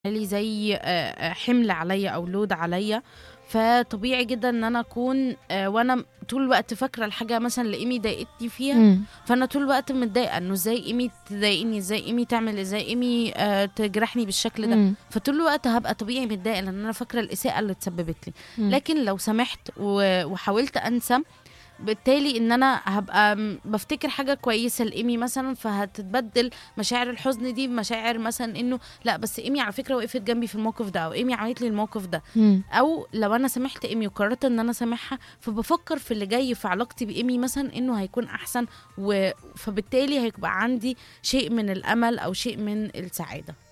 لي زي آآ آآ حِمل عليّا أو load عليّا، فطبيعي جدًا إن أنا أكون آآ وأنا طول الوقت فاكرة الحاجة مثلًا اللي إيمي ضايقتني فيها، إمم. فأنا طول الوقت متضايقة إنه إزاي إيمي تضايقني، إزاي إيمي تعمل، إزاي إيمي آآ تجرحني بالشكل ده، إمم. فطول الوقت هابقى طبيعي متضايقة لإن أنا فاكرة الإساءة اللي اتسببت لي، إمم. لكن لو سامحت و وحاولت أنسى، بالتالي إن أنا هابقى م بافتكر حاجة كويسة لإيمي مثلًا، فهتتبدل مشاعر الحزن دي بمشاعر مثلًا إنه لأ بس إيمي على فكرة وقفت جنبي في الموقف ده، أو إيمي عملت لي الموقف ده، إمم. أو لو أنا سامحت إيمي وقررت إن أنا أسامحها، فبافكر في اللي جاي في علاقتي بإيمي مثلًا إنه هيكون أحسن، و فبالتالي هيبقى عندي شيء من الأمل أو شيء من السعادة.